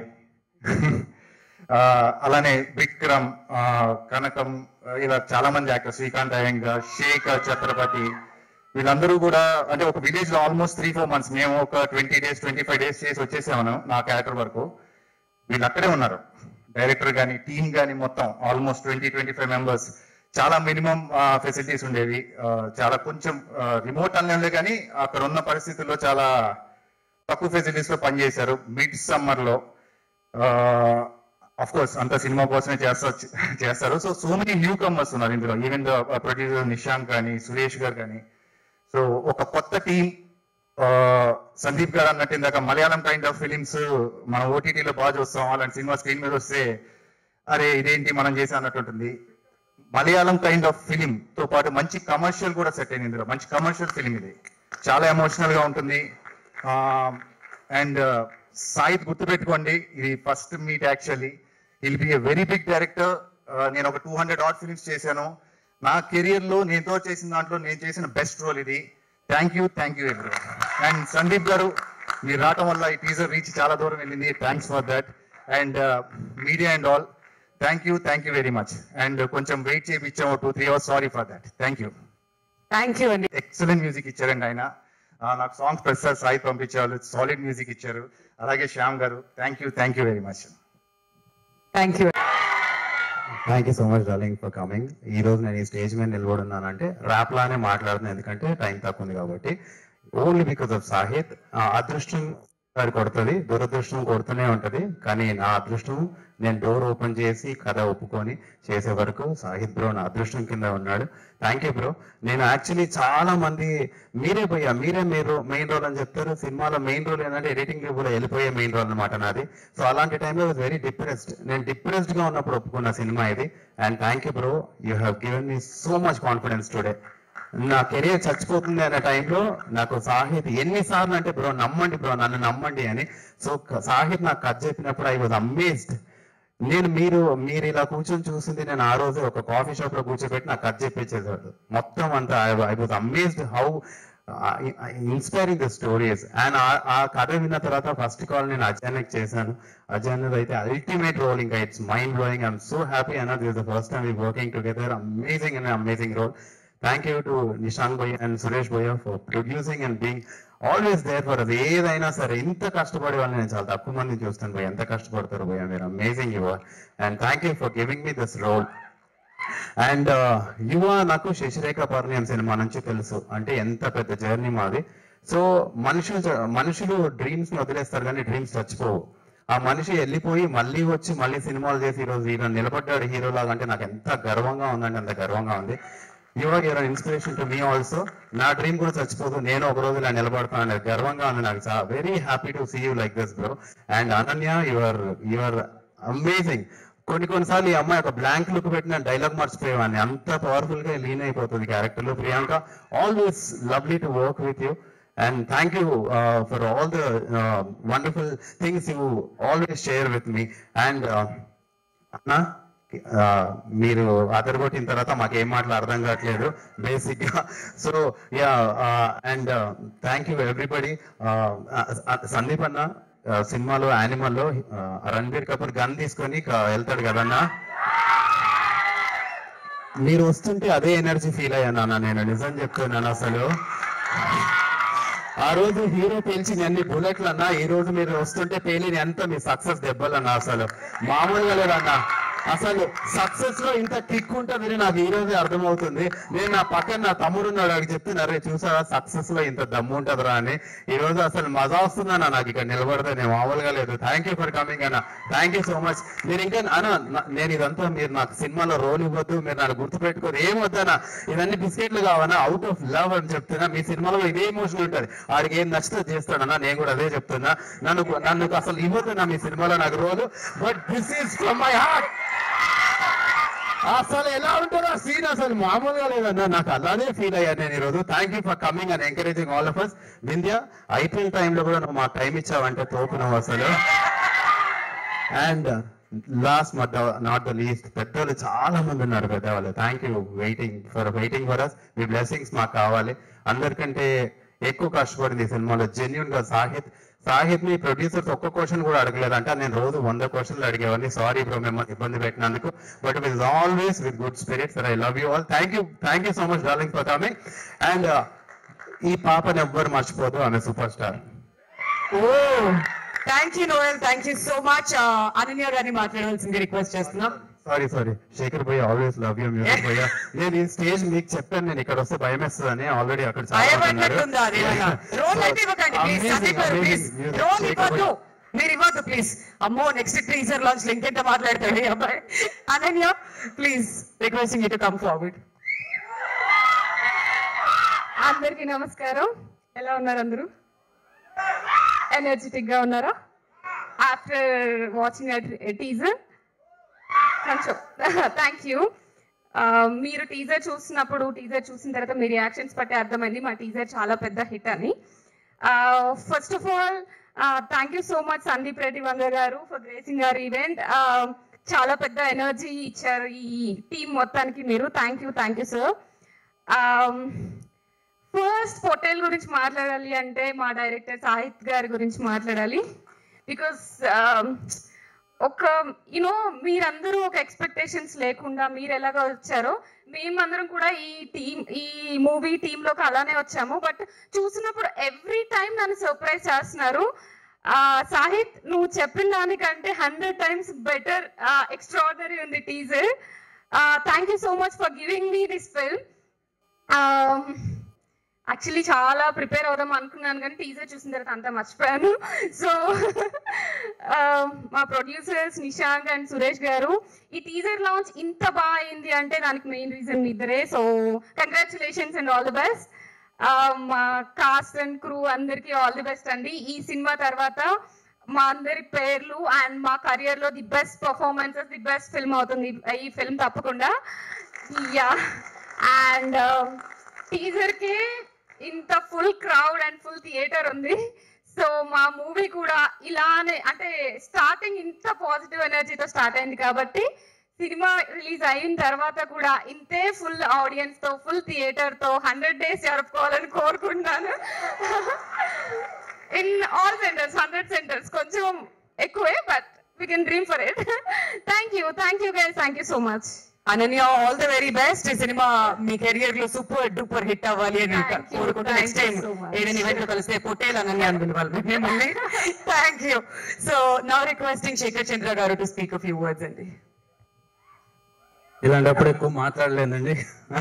అలానే విక్రమ్ ఆ, కనకం ఆ, ఇలా చాలా మంది యాక్టర్స్ శ్రీకాంత్ అయ్యంగా శేఖర్ ఛత్రపతి వీళ్ళందరూ కూడా అంటే ఒక విలేజ్ లో ఆల్మోస్ట్ త్రీ ఫోర్ మంత్స్ మేము ఒక twenty days twenty five days చేసి వచ్చేసాము నా క్యారెక్టర్ వరకు వీళ్ళు అక్కడే ఉన్నారు డైరెక్టర్ కానీ టీమ్ కానీ మొత్తం almost twenty twenty five members చాలా మినిమం ఫెసిలిటీస్ ఉండేవి ఆ, చాలా కొంచెం రిమోట్ అన్లే కానీ అక్కడ ఉన్న పరిస్థితుల్లో చాలా తక్కువ ఫెసిలిటీస్ లో పనిచేశారు మిడ్ సమ్మర్ లో అఫ్ కోర్స్ అంత సినిమా కోసమే చేస్తా చేస్తారు so so many newcomers ఉన్నారు ఇందులో ఈవెన్ ద ప్రొడ్యూసర్ నిశాంక్ కానీ సురేష్ గారు కానీ సో ఒక కొత్త టీం సందీప్ గారు అన్నట్టు ఇందాక మలయాళం కైండ్ ఆఫ్ ఫిలిమ్స్ మన ఓటీటీలో బాగా చూస్తాం అలాంటి సినిమా స్క్రీన్ మీద వస్తే అరే ఇదేంటి మనం చేసా అన్నట్టు ఉంటుంది మలయాళం కైండ్ ఆఫ్ ఫిలిం తో పాటు మంచి కమర్షియల్ కూడా సెట్ అయింది ఇందులో మంచి కమర్షియల్ ఫిలిం ఇది చాలా ఎమోషనల్ గా ఉంటుంది అండ్ సాయిత్ గుర్తుపెట్టుకోండి ఇది first meet actually will be a very big director నేను ఒక టూ హండ్రెడ్ ఆర్ట్ ఫిలిమ్స్ చేశాను నా కెరియర్ లో నేనుతో చేసిన దాంట్లో నేను చేసిన బెస్ట్ రోల్ ఇది thank you thank you every and Sandeep గారు మీరు రావటం వల్ల ఈ టీజర్ రీచ్ చాలా దూరం వెళ్ళింది thanks for that and media and all thank you thank you very much and కొంచెం వెయిట్ చేయించాము two three hours sorry for that thank you thank you అండి ఎక్సలెంట్ మ్యూజిక్ ఇచ్చారండి ఆయన ఆ, నాకు సాంగ్స్ ప్రతిసారి సాయి పంపించారు సాలిడ్ మ్యూజిక్ ఇచ్చారు అలాగే శ్యామ్ గారు thank you thank you very much thank you thank you so much darling for coming ఈ రోజు నేను ఈ స్టేజ్ మీద నిలబడున్నానంటే ర్యాప్ లానే మాట్లాడుతున్నాను ఎందుకంటే టైం తక్కువ ఉంది కాబట్టి ఓన్లీ బికాస్ ఆఫ్ సాహిత్ ఆ అదృష్టం అది కొడుతుంది దురదృష్టం కొడుతూనే ఉంటది కానీ నా అదృష్టం నేను డోర్ ఓపెన్ చేసి కథ ఒప్పుకొని చేసే వరకు సాహిత్ బ్రో నా అదృష్టం కింద ఉన్నాడు థ్యాంక్ యూ బ్రో నేను యాక్చువల్లీ చాలా మంది మీరే పోయా మీరే మీరు మెయిన్ రోల్ అని చెప్తారు సినిమాలో మెయిన్ రోల్ ఏంటంటే ఎడిటింగ్ లో వెళ్ళిపోయే మెయిన్ రోల్ అనమాట నాది సో అలాంటి టైంలో వెరీ డిప్రెస్డ్ నేను డిప్రెస్డ్ గా ఉన్నప్పుడు ఒప్పుకున్న సినిమా ఇది and thank you bro you have given me so much confidence today నా కెరీర్ చచ్చిపోతుంది అనే టైంలో నాకు సాహిత్ ఎన్నిసార్లు అంటే బ్రో నమ్మండి బ్రో నన్ను నమ్మండి అని సో సాహిత్ నాకు కథ చెప్పినప్పుడు ఐ వాజ్ అమేజ్డ్ నేను మీరు మీరు ఇలా కూర్చొని చూసింది నేను ఆ రోజు ఒక కాఫీ షాప్ లో కూర్చోబెట్టి నాకు కథ చెప్పించేసాడు మొత్తం అంతా I was amazed how inspiring the stories and ఆ కథ విన్న తర్వాత ఫస్ట్ కాల్ నేను అజానికి చేశాను అజాన్ అయితే అల్టిమేట్ రోల్ ఇంకా it's mind blowing I'm so happy అన్న this the first time working together amazing and amazing role thank you to Nishank భయ్య అండ్ సురేష్ భయ్య for producing and being always there for అది ఏదైనా సరే ఇంత కష్టపడే వాళ్ళని నేను చాలా తక్కువ మంది చూస్తాను భయ్య ఎంత కష్టపడతారు భయ్య మీరు amazing your and thank you for giving me this role and Yuva నాకు శశిరేఖ పరిణయం సినిమా నుంచి తెలుసు అంటే ఎంత పెద్ద జర్నీ మాది సో మనుషులు చ- మనుషులు డ్రీమ్స్ ని వదిలేస్తారు కానీ డ్రీమ్స్ చచ్చిపోవు ఆ మనిషి వెళ్ళిపోయి మళ్ళీ వచ్చి మళ్ళీ సినిమాలు చేసి ఈ రోజు ఈయన నిలబడ్డాడు హీరో లాగా అంటే నాకు ఎంత గర్వంగా ఉందంటే అంత గర్వంగా ఉంది Yuva your inspiration to me also నా డ్రీమ్ కూడా చచ్చిపోదు నేను ఒక రోజు ఇలా నిలబడతాను అనేది గర్వంగా ఉంది నాకు చాలా very happy to see you like this bro and Ananya your your amazing కొన్ని కొన్నిసార్లు ఈ అమ్మాయి ఒక బ్లాంక్ లుక్ పెట్టిన డైలాగ్ మర్చిపోయేవాడిని అంత పవర్ఫుల్ గా లీన్ అయిపోతుంది క్యారెక్టర్ లో Priyanka always lovely to work with you and thank you for all the wonderful things you always share with me and అన్నా ఆ, మీరు అదరగొట్టిన తర్వాత మాకు ఏం మాటలు అర్థం కావట్లేదు బేసిక్ గా so yeah and thank you everybody Sandeep అన్న ఆ, సినిమాలో యానిమల్లో రణబీర్ కపూర్ గన్ తీసుకొని క- వెళ్తాడు కదన్నా మీరు వస్తుంటే అదే ఎనర్జీ ఫీల్ అయ్యాను అన్న నేను నిజం చెప్తున్నాను అసలు ఆ రోజు హీరో పేల్చిన అన్ని బుల్లెట్లు అన్నా ఈ రోజు మీరు వస్తుంటే పేలిన ఎంత మీ సక్సెస్ దెబ్బలు అన్న అసలు మామూలుగా లేదన్నా అసలు సక్సెస్ లో ఇంత కిక్ ఉంటుందని నాకు ఈ రోజే అర్థమవుతుంది నేను నా పక్కన నా తమ్ముడు ఉన్నాడు అడిగి చెప్తున్నారే చూసారా సక్సెస్ లో ఇంత దమ్ము ఉంటుందిరా అని ఈ రోజు అసలు మజా వస్తుందన్న నాకు ఇక్కడ నిలబడితే నేను మామూలుగా లేదు థ్యాంక్ యూ ఫర్ కమింగ్ అన్న థ్యాంక్ యూ సో మచ్ మీరు ఇంకా అన్న నా- నేను ఇదంతా మీరు నాకు సినిమాలో రోల్ ఇవ్వద్దు మీరు నన్ను గుర్తు పెట్టుకోదు ఏం వద్దనా ఇవన్నీ బిస్కెట్లు కావనా అవుట్ ఆఫ్ లవ్ అని చెప్తున్నా మీ సినిమాలో ఇదే ఎమోషన్ ఉంటుంది ఆడికి ఏం నచ్చితే చేస్తాడన్నా నేను కూడా అదే చెప్తున్నా నన్ను నన్ను అసలు ఇవ్వద్దు నా మీ సినిమాలో నాకు role but this is from my heart అసలు ఎలా ఉంటుందో ఆ సీన్ అసలు మామూలుగా లేదన్నా నాకు అలానే ఫీల్ అయ్యాను నేను ఈరోజు thank you for coming and encouraging all of us Vindhya IPL టైంలో కూడా నువ్వు మాకు టైం ఇచ్చావంటే తోపు నువ్వు అసలు and last but not the least పెద్దలు చాలా మంది ఉన్నారు పెద్దవాళ్ళు thank you waiting for waiting for us మీ బ్లెస్సింగ్స్ మాకు కావాలి అందరికంటే ఎక్కువ కష్టపడింది ఈ సినిమాలో జెన్యున్ గా సాహిత్ సాహిత్ ని ప్రొడ్యూసర్స్ ఒక్క క్వశ్చన్ కూడా అడగలేదంట నేను రోజు వంద క్వశ్చన్లు అడిగేవాడిని సారీ బ్రో మిమ్మల్ని ఇబ్బంది పెట్టినందుకు but it is always with good spirits I love you all thank you thank you so much darling for coming and ఈ పాపని ఎవ్వరు మర్చిపోదు ఆమె super star oh thank you Noel thank you so much Ananya గారిని మాట్లాడవలసింది రిక్వెస్ట్ చేస్తున్నాం sorry sorry Shekhar భయ్య always love you music భయ్య నేను ఈ స్టేజ్ మీకు చెప్పాను నేను ఇక్కడ వస్తే భయం వేస్తుందని ఆల్రెడీ అక్కడ చాలా మంది ఉన్నారు. భయపడినట్టుందా అదేమన్నా రోల్ అయితే ఇవ్వకండి ప్లీజ్ Amazing, సందీప్ గారు amazing please music. Role Shekhar ఇవ్వద్దు భయ్య. మీరు ఇవ్వద్దు ప్లీజ్ అమ్మో నెక్స్ట్ టీజర్ లాంచ్ ఇంకెంత మాట్లాడతాడు ఈ అబ్బాయి Ananya please requesting you to come forward అందరికీ నమస్కారం ఎలా ఉన్నారు అందరూ ఎనర్జెటిక్ గా ఉన్నారా ఆఫ్టర్ వాచింగ్ టీజర్ కొంచెం థ్యాంక్ యూ మీరు టీజర్ చూసినప్పుడు టీజర్ చూసిన తర్వాత మీ రియాక్షన్స్ బట్టి అర్థమైంది మా టీజర్ చాలా పెద్ద హిట్ అని first of all thank you so much Sandeep Reddy Vanga గారు ఫర్ గ్రేసింగ్ గారు ఈవెంట్ చాలా పెద్ద ఎనర్జీ ఇచ్చారు ఈ టీం మొత్తానికి మీరు thank you thank you sir first Pottel గురించి మాట్లాడాలి అంటే మా డైరెక్టర్ సాహిత్ గారి గురించి మాట్లాడాలి బికాస్ ఒక యూనో మీరందరూ ఒక ఎక్స్పెక్టేషన్స్ లేకుండా మీరు ఎలాగ వచ్చారో మేమందరం కూడా ఈ టీమ్ ఈ మూవీ టీంలోకి అలానే వచ్చాము బట్ చూసినప్పుడు ఎవ్రీ టైం నన్ను సర్ప్రైజ్ చేస్తున్నారు ఆ, సాహిత్ నువ్వు చెప్పిన దానికంటే హండ్రెడ్ టైమ్స్ బెటర్ ఎక్స్ట్రాడనరీ ఉంది teaser thank you so much for giving me this film actually చాలా ప్రిపేర్ అవుదాం అనుకున్నాను కానీ టీజర్ చూసిన తర్వాత అంతా మర్చిపోయాను సో మా ప్రొడ్యూసర్స్ నిశాంక్ అండ్ సురేష్ గారు ఈ టీజర్ లాంచ్ ఇంత బాగా అయింది అంటే దానికి మెయిన్ రీజన్ ఇద్దరే so congratulations and all the best మా కాస్ట్ అండ్ క్రూ అందరికీ ఆల్ ది బెస్ట్ అండి ఈ సినిమా తర్వాత మా అందరి పేర్లు అండ్ మా కెరియర్ లో the best performances the best film అవుతుంది ఈ ఫిల్మ్ తప్పకుండా యా అండ్ టీజర్ కి ఇంత full crowd and full theatre ఉంది సో మా మూవీ కూడా ఇలానే అంటే స్టార్టింగ్ ఇంత పాజిటివ్ ఎనర్జీతో స్టార్ట్ అయింది కాబట్టి సినిమా రిలీజ్ అయిన తర్వాత కూడా ఇంతే ఫుల్ ఆడియన్స్ తో ఫుల్ థియేటర్ తో హండ్రెడ్ డేస్ జరుపుకోవాలని కోరుకుంటున్నాను in all centres hundred centres కొంచెం ఎక్కువే but we can dream for it thank you thank you guys thank you so much Ananya all the very best ఈ సినిమా మీ career లో super duper hit అవ్వాలి అని Thank you. కోరుకుంటూ Thank next time you so much. ఏదైనా event లో కలిస్తే పొట్టేల్ అనన్య అని పిలవాలి మిమ్మల్ని థ్యాంక్ యూ సో నా requesting Shekhar Chandra garu to speak few words అండి ఇలాంటప్పుడు ఎక్కువ మాట్లాడలేనండి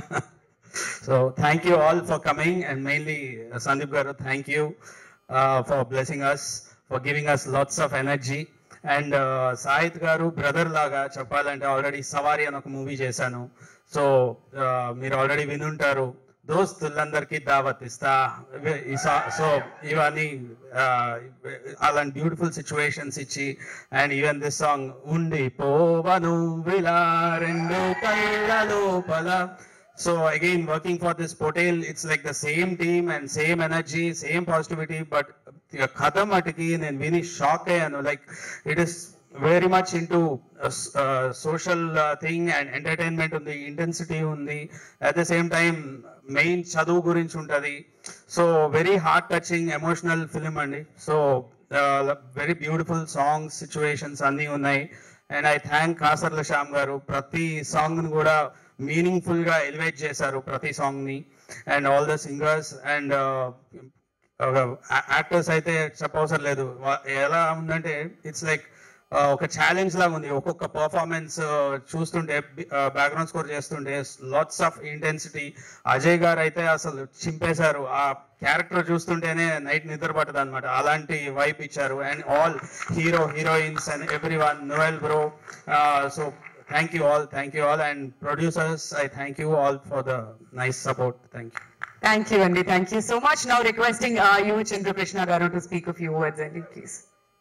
so thank you all for coming and mainly Sandeep garu thank you for blessing us for giving us lots of energy and Sahith garu brother లాగా చెప్పాలంటే ఆల్రెడీ సవారీ అని ఒక మూవీ చేశాను సో మీరు ఆల్రెడీ వినుంటారు దోస్తులందరికీ దావత్ ఇస్తా సో ఇవన్నీ uh, అలాంటి బ్యూటిఫుల్ సిచ్యువేషన్స్ ఇచ్చి అండ్ ఈవెన్ దిస్ సాంగ్ ఉండి పోవను విలా రెండు కళ్ళ లోపల so again working for this Pottel it's like the same team and same energy same positivity but కథ మటుకి నేను విని షాక్ అయ్యాను like it is very much into social thing and entertainment ఉంది ఇంటెన్సిటీ ఉంది at the same time main చదువు గురించి ఉంటుంది so very heart touching emotional film అండి so very beautiful songs situations అన్నీ ఉన్నాయి and I thank Kasarla Shyam garu ప్రతి సాంగ్ కూడా మీనింగ్ఫుల్ గా ఎలివేట్ చేశారు ప్రతి సాంగ్ ని and all the singers and actors అయితే చెప్పవసరం లేదు వా- ఎలా ఉందంటే ఇట్స్ లైక్ ఒక ఛాలెంజ్ లాగా ఉంది ఒక్కొక్క పర్ఫార్మెన్స్ చూస్తుంటే బ్యాక్గ్రౌండ్ స్కోర్ చేస్తుంటే lots of intensity Ajay garu అయితే అసలు చింపేశారు ఆ క్యారెక్టర్ చూస్తుంటేనే నైట్ నిద్ర పట్టదు అనమాట అలాంటి వైప్ ఇచ్చారు and all hero heroines and every one Noel bro so thank you all thank you all and producers I thank you all for the nice support thank you thank you అండి thank you so much now requesting you Chandrakrishna garu to speak few words అండి please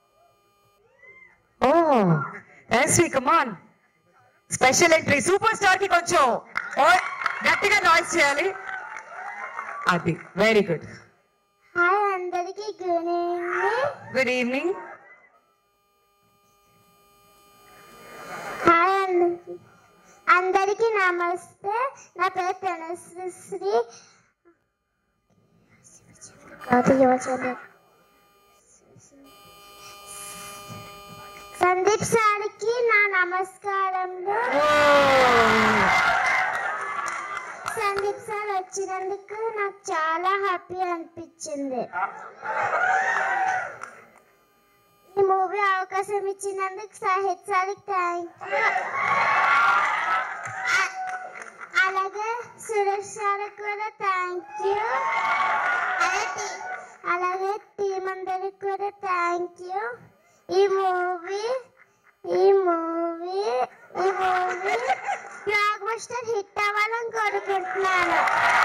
ఓ SV come on special entry super star కి కొంచెం ఓ, గట్టిగా noise చేయాలి అది very good hi అందరికీ good evening good evening hi అందరికీ అందరికీ నమస్తే నా పేరు తనుశ్రీ కాదు యువచంద్ర సందీప్ సార్కి నా నమస్కారములు సందీప్ సార్ వచ్చినందుకు నాకు చాలా హ్యాపీ అనిపించింది ఈ మూవీ అవకాశం ఇచ్చినందుకు సాహిత్ సార్కి థ్యాంక్ యూ అలాగే సురేష్ సార్కి కూడా థ్యాంక్ యూ అలాగే టీం అందరికి కూడా థ్యాంక్ యూ ఈ మూవీ ఈ మూవీ ఈ మూవీ బ్లాక్ బస్టర్ హిట్ అవ్వాలని కోరుకుంటున్నాను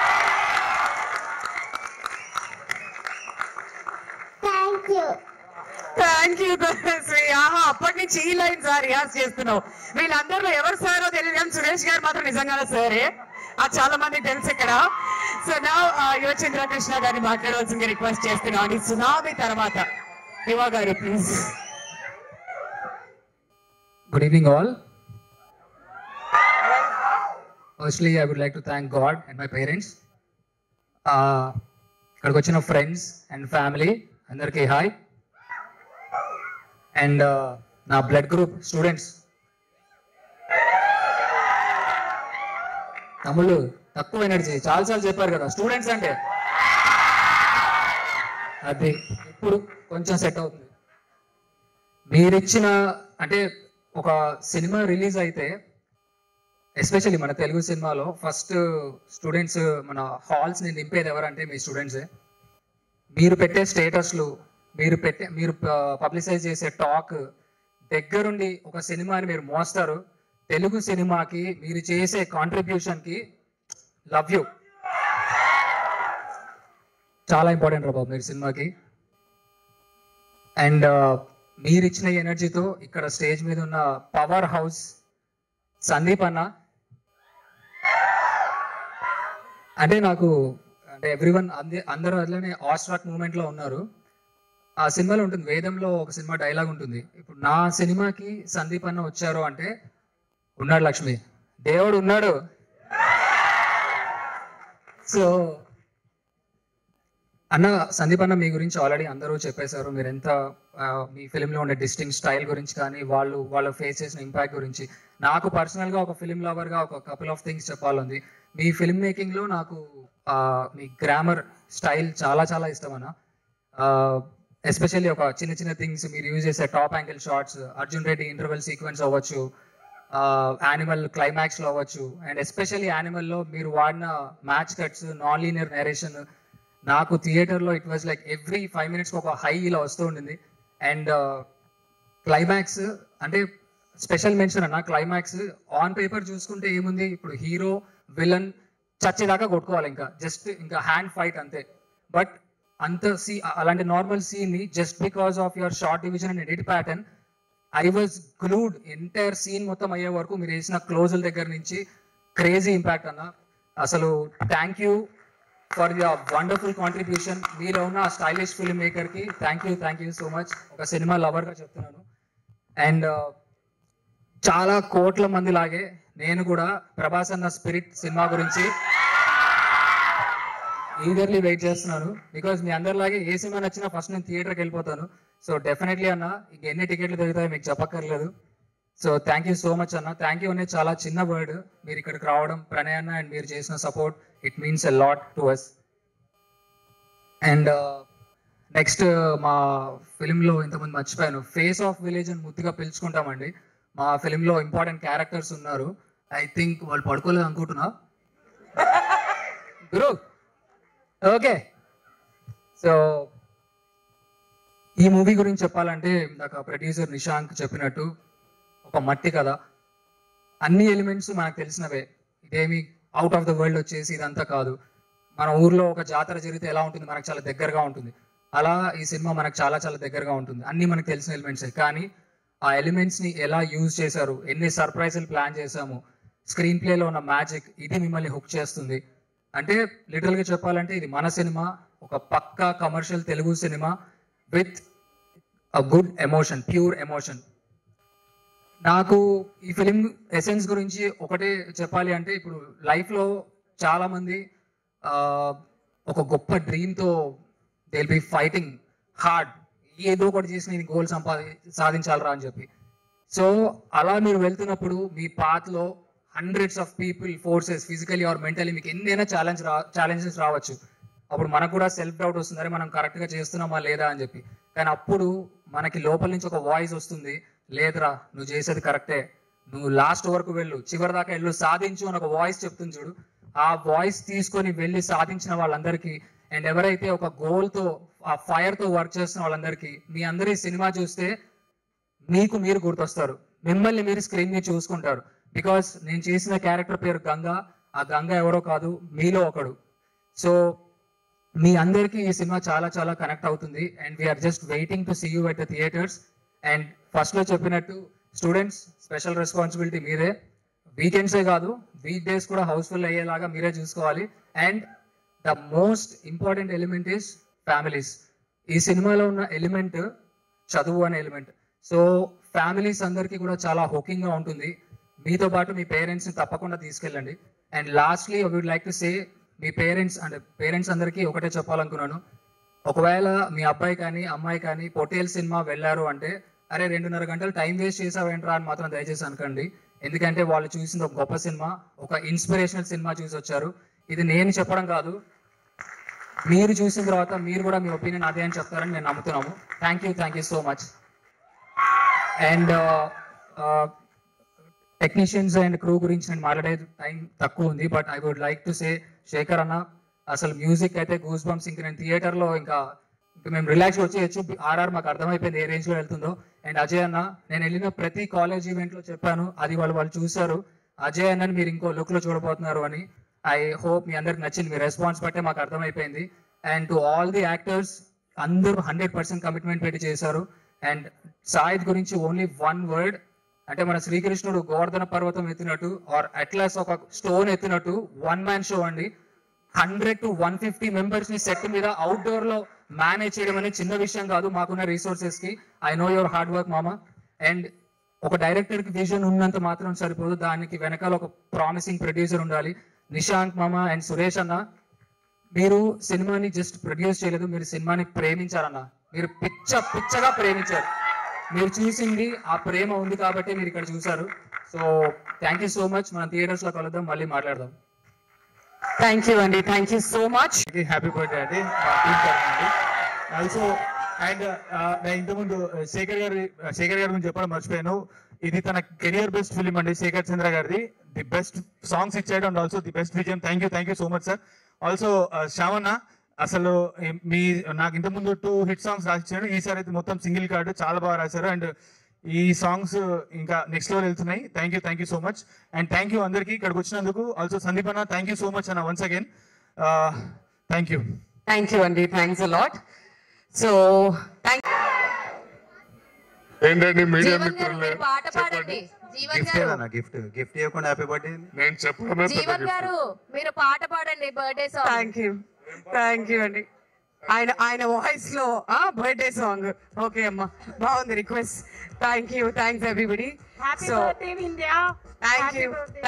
thank you thank you Sri ఆహా అప్పటి నుంచి ఈ లైన్ సార్ రిహార్స్ చేస్తున్నావు వీళ్ళందరిలో ఎవరు సారో తెలియదు కానీ సురేష్ గారు మాత్రం నిజంగానే సరే అది చాలా మందికి తెలుసు ఇక్కడ సో నా యువ చంద్రకృష్ణ గారిని మాట్లాడవలసింది రిక్వెస్ట్ చేస్తున్నాను ఈ సునామీ తర్వాత Yuva garu please Good evening, all. Firstly, I would like to thank God and my parents. Uh, ఇక్కడికి వచ్చిన ఫ్రెండ్స్ అండ్ ఫ్యామిలీ అందరికీ హాయ్ అండ్ నా బ్లడ్ గ్రూప్ స్టూడెంట్స్ తమ్ముళ్ళు తక్కువ ఎనర్జీ చాలాసార్లు చెప్పారు కదా స్టూడెంట్స్ అంటే అది ఇప్పుడు కొంచెం సెట్ అవుతుంది మీరిచ్చిన అంటే ఒక సినిమా రిలీజ్ అయితే ఎస్పెషల్లీ మన తెలుగు సినిమాలో ఫస్ట్ స్టూడెంట్స్ మన హాల్స్ ని నింపేది ఎవరంటే మీ స్టూడెంట్సే మీరు పెట్టే స్టేటస్లు మీరు పెట్టే మీరు పబ్లిసైజ్ చేసే టాక్ దగ్గరుండి ఒక సినిమాని మీరు మోస్తారు తెలుగు సినిమాకి మీరు చేసే కాంట్రిబ్యూషన్ కి లవ్ యూ చాలా ఇంపార్టెంట్ రా బాబు మీరు సినిమాకి అండ్ మీరు ఇచ్చిన ఎనర్జీతో ఇక్కడ స్టేజ్ మీద ఉన్న పవర్ హౌస్ సందీప్ అన్న అంటే నాకు అంటే ఎవ్రీవన్ అందరూ అట్లనే ఆస్ట్రాక్ మూమెంట్ లో ఉన్నారు ఆ సినిమాలో ఉంటుంది వేదంలో ఒక సినిమా డైలాగ్ ఉంటుంది ఇప్పుడు నా సినిమాకి సందీప్ అన్న వచ్చారు అంటే ఉన్నాడు లక్ష్మి దేవుడు ఉన్నాడు సో అన్న సందీప్ అన్న మీ గురించి ఆల్రెడీ అందరూ చెప్పేశారు మీరు ఎంత ఆ, మీ ఫిలింలో ఉండే డిస్టింగ్ స్టైల్ గురించి కానీ వాళ్ళు వాళ్ళ ఫేస్ చేసిన ఇంపాక్ట్ గురించి నాకు పర్సనల్ గా ఒక ఫిలిం లవర్ గా ఒక కపుల్ ఆఫ్ థింగ్స్ చెప్పాలంది మీ ఫిల్మ్ మేకింగ్ లో నాకు ఆ, మీ గ్రామర్ స్టైల్ చాలా చాలా ఇష్టం అన్న ఎస్పెషల్లీ ఒక చిన్న చిన్న థింగ్స్ మీరు యూజ్ చేసే top angle shots Arjun Reddy interval sequence అవ్వచ్చు యానిమల్ క్లైమాక్స్ లో అవ్వచ్చు అండ్ ఎస్పెషల్లీ యానిమల్ లో మీరు వాడిన match cuts non linear narration నాకు థియేటర్ లో it was like every five minutes ఒక హై ఇలా వస్తూ ఉండింది అండ్ క్లైమాక్స్ అంటే స్పెషల్ మెన్షన్ అన్న క్లైమాక్స్ ఆన్ పేపర్ చూసుకుంటే ఏముంది ఇప్పుడు హీరో విలన్ చచ్చేదాకా కొట్టుకోవాలి ఇంకా జస్ట్ ఇంకా హ్యాండ్ ఫైట్ అంతే బట్ అంత సీ అలాంటి నార్మల్ సీన్ ని just because of your shot division and edit pattern I was glued entire scene మొత్తం అయ్యే వరకు మీరు వేసిన క్లోజుల దగ్గర నుంచి క్రేజీ ఇంపాక్ట్ అన్న అసలు thank you for your wonderful contribution మీలో ఉన్న స్టైలిష్ ఫిల్మ్ మేకర్ కి thank you thank you so much ఒక సినిమా లవర్ గా చెప్తున్నాను అండ్ చాలా కోట్ల మంది లాగే నేను కూడా ప్రభాస్ అన్న స్పిరిట్ సినిమా గురించి ఈగర్లీ వెయిట్ చేస్తున్నాను బికాజ్ మీ అందరిలాగే ఏ సినిమా నచ్చినా ఫస్ట్ నేను థియేటర్కి వెళ్ళిపోతాను సో డెఫినెట్లీ అన్న ఇంక ఎన్ని టికెట్లు దొరుకుతాయో మీకు చెప్పక్కర్లేదు so thank you so much అన్న థ్యాంక్ యూ అనేది చాలా చిన్న వర్డ్ మీరు ఇక్కడికి రావడం ప్రణయ్ అన్న అండ్ మీరు చేసిన support it means a lot to us and next మా ఫిలింలో ఇంతమంది మర్చిపోయాను ఫేస్ ఆఫ్ విలేజ్ అని ముద్దుగా పిలుచుకుంటామండి మా ఫిలింలో ఇంపార్టెంట్ క్యారెక్టర్స్ ఉన్నారు ఐ థింక్ వాళ్ళు పడుకోలేదు అనుకుంటున్నా గురు ఓకే సో ఈ మూవీ గురించి చెప్పాలంటే ఇందాక ప్రొడ్యూసర్ నిశాంక్ చెప్పినట్టు ఒక మట్టి కథ అన్ని ఎలిమెంట్స్ మనకు తెలిసినవే ఇదేమి అవుట్ ఆఫ్ ద వరల్డ్ వచ్చేసి ఇదంతా కాదు మన ఊర్లో ఒక జాతర జరిగితే ఎలా ఉంటుంది మనకు చాలా దగ్గరగా ఉంటుంది అలా ఈ సినిమా మనకు చాలా చాలా దగ్గరగా ఉంటుంది అన్ని మనకు తెలిసిన ఎలిమెంట్సే కానీ ఆ ఎలిమెంట్స్ ని ఎలా యూజ్ చేశారు ఎన్ని సర్ప్రైజులు ప్లాన్ చేశాము స్క్రీన్ ప్లేలో ఉన్న మ్యాజిక్ ఇది మిమ్మల్ని హుక్ చేస్తుంది అంటే లిటరల్ గా చెప్పాలంటే ఇది మన సినిమా ఒక పక్కా commercial Telugu cinema with a good emotion pure emotion నాకు ఈ ఫిలిం ఎసెన్స్ గురించి ఒకటే చెప్పాలి అంటే ఇప్పుడు లైఫ్ లో చాలా మంది ఆ, ఒక గొప్ప డ్రీమ్ తో దే బి ఫైటింగ్ హార్డ్ ఏదో ఒకటి చేసి నేను గోల్ సంపాది సాధించాలరా అని చెప్పి సో అలా మీరు వెళ్తున్నప్పుడు మీ పాత్ లో hundreds of people forces physically or mentally మీకు ఎన్నైనా ఛాలెంజ్ రా ఛాలెంజెస్ రావచ్చు అప్పుడు మనకు కూడా సెల్ఫ్ డౌట్ వస్తుంది అరే మనం కరెక్ట్ గా చేస్తున్నామా లేదా అని చెప్పి కానీ అప్పుడు మనకి లోపల నుంచి ఒక వాయిస్ వస్తుంది లేదురా నువ్వు చేసేది కరెక్టే నువ్వు లాస్ట్ వరకు వెళ్ళు చివరి దాకా వెళ్ళు సాధించు అని ఒక వాయిస్ చెప్తుంది చూడు ఆ వాయిస్ తీసుకొని వెళ్ళి సాధించిన వాళ్ళందరికీ అండ్ ఎవరైతే ఒక గోల్ తో ఆ ఫైర్ తో వర్క్ చేస్తున్న వాళ్ళందరికీ మీ అందరి సినిమా చూస్తే మీకు మీరు గుర్తొస్తారు మిమ్మల్ని మీరు స్క్రీన్ మీద చూసుకుంటారు బికాస్ నేను చేసిన క్యారెక్టర్ పేరు గంగా ఆ గంగా ఎవరో కాదు మీలో ఒకడు సో మీ అందరికీ ఈ సినిమా చాలా చాలా కనెక్ట్ అవుతుంది and we're just waiting to see you at the theatres and first లో చెప్పినట్టు స్టూడెంట్స్ స్పెషల్ రెస్పాన్సిబిలిటీ మీరే వీకెండ్సే కాదు వీక్ డేస్ కూడా హౌస్ఫుల్ అయ్యేలాగా మీరే చూసుకోవాలి and the most important element is families ఈ సినిమాలో ఉన్న ఎలిమెంట్ చదువు అనే ఎలిమెంట్ సో ఫ్యామిలీస్ అందరికీ కూడా చాలా హోకింగ్ గా ఉంటుంది మీతో పాటు మీ పేరెంట్స్ ని తప్పకుండా తీసుకెళ్ళండి and lastly would like to say మీ పేరెంట్స్ అంటే పేరెంట్స్ అందరికీ ఒకటే చెప్పాలనుకున్నాను ఒకవేళ మీ అబ్బాయి కానీ అమ్మాయి కానీ పొటేల్ సినిమా వెళ్ళారు అంటే అరే రెండున్నర గంటలు టైం వేస్ట్ చేసావేంట్రా అని మాత్రం దయచేసి అనకండి ఎందుకంటే వాళ్ళు చూసింది ఒక గొప్ప సినిమా ఒక ఇన్స్పిరేషనల్ సినిమా చూసి వచ్చారు ఇది నేను చెప్పడం కాదు మీరు చూసిన తర్వాత మీరు కూడా మీ ఒపీనియన్ అదే అని చెప్తారని నేను నమ్ముతున్నాము thank you thank you so much and technicians and crew గురించి నేను మాట్లాడే టైం తక్కువ ఉంది but I would like to say Shekhar అన్న అసలు మ్యూజిక్ అయితే గూస్ బంప్స్ ఇంక నేను థియేటర్లో ఇంకా ఇంకా మేము రిలాక్స్ వచ్చేయచ్చు ఆర్ఆర్ మాకు అర్థమైపోయింది ఏ రేంజ్ లో వెళ్తుందో అండ్ అజయ్ అన్న నేను వెళ్ళిన ప్రతి కాలేజ్ ఈవెంట్ లో చెప్పాను అది వాళ్ళు వాళ్ళు చూశారు అజయ్ అన్నని మీరు ఇంకో లుక్ లో చూడబోతున్నారు అని ఐ హోప్ మీ అందరికి నచ్చింది మీ రెస్పాన్స్ బట్టే మాకు అర్థమైపోయింది and to all the actors అందరూ హండ్రెడ్ పర్సెంట్ కమిట్మెంట్ పెట్టి చేశారు అండ్ సాయిద్ గురించి ఓన్లీ వన్ వర్డ్ అంటే మన శ్రీకృష్ణుడు గోవర్ధన పర్వతం ఎత్తినట్టు ఆర్ అట్లాస్ ఒక స్టోన్ ఎత్తినట్టు వన్ మ్యాన్ షో అండి hundred to one fifty members ని సెట్ మీద అవుట్డోర్ లో మేనేజ్ చేయడం అనేది చిన్న విషయం కాదు మాకున్న రిసోర్సెస్ కి I know your hard work మామ అండ్ ఒక డైరెక్టర్ కి విజన్ ఉన్నంత మాత్రం సరిపోదు దానికి వెనకాల ఒక ప్రామిసింగ్ ప్రొడ్యూసర్ ఉండాలి నిశాంక్ మామ అండ్ సురేష్ అన్న మీరు సినిమాని జస్ట్ ప్రొడ్యూస్ చేయలేదు మీరు సినిమాని ప్రేమించారన్న మీరు పిచ్చ పిచ్చగా ప్రేమించారు మీరు చూసింది ఆ ప్రేమ ఉంది కాబట్టి మీరు ఇక్కడ చూసారు so thank you so much మనం థియేటర్స్ లో కలుద్దాం మళ్ళీ మాట్లాడదాం థ్యాంక్ యూ అండి thank you so much happy birthday అండి మా టీం తరఫున ఆల్సో అండ్ నేను ఇంతకుముందు శేఖర్ గారి శేఖర్ గారి గురించి చెప్పడం మర్చిపోయాను ఇది తన కెరియర్ బెస్ట్ ఫిలిం అండి శేఖర్ చంద్ర గారిది ది బెస్ట్ సాంగ్స్ ఇచ్చాడు అండ్ ఆల్సో ది బెస్ట్ విజయం thank you thank you so much sir also శ్యామన్న అసలు ఈ- మీ నాకు ఇంతకుముందు టూ హిట్ సాంగ్స్ రాసిచ్చాడు ఈసారి అయితే మొత్తం సింగిల్ కార్డు చాలా బాగా రాశారు అండ్ ఈ సాంగ్స్ ఇంకా నెక్స్ట్ లెవెల్ వెళ్తున్నాయి thank you thank you so much and thank you అందరికీ ఇక్కడికి వచ్చినందుకు ఆల్సో సందీప్ అన్న థ్యాంక్ యూ సో మచ్ అన్న once again thank you thank you అండి థ్యాంక్స్ అలాట్ సో థ్యాంక్ ఏంటండి మీడియా జీవన్ గారు మిత్రులే మీరు పాట పాడండి జీవన్ గిఫ్ట్ గారు ఏదన్నా గిఫ్ట్ గిఫ్ట్ ఇవ్వకుండా హ్యాపీ బర్త్డే నేను చెప్పడమే పెద్ద జీవన్ gift. గారు మీరు పాట పాడండి birthday song thank you thank you అండి ఆయన ఆయన వాయిస్ లో బర్త్డే సాంగ్ ఓకే అమ్మా బాగుంది request thank you thanks everybody Happy so birthday, Vindhya. Thank Happy you birthday.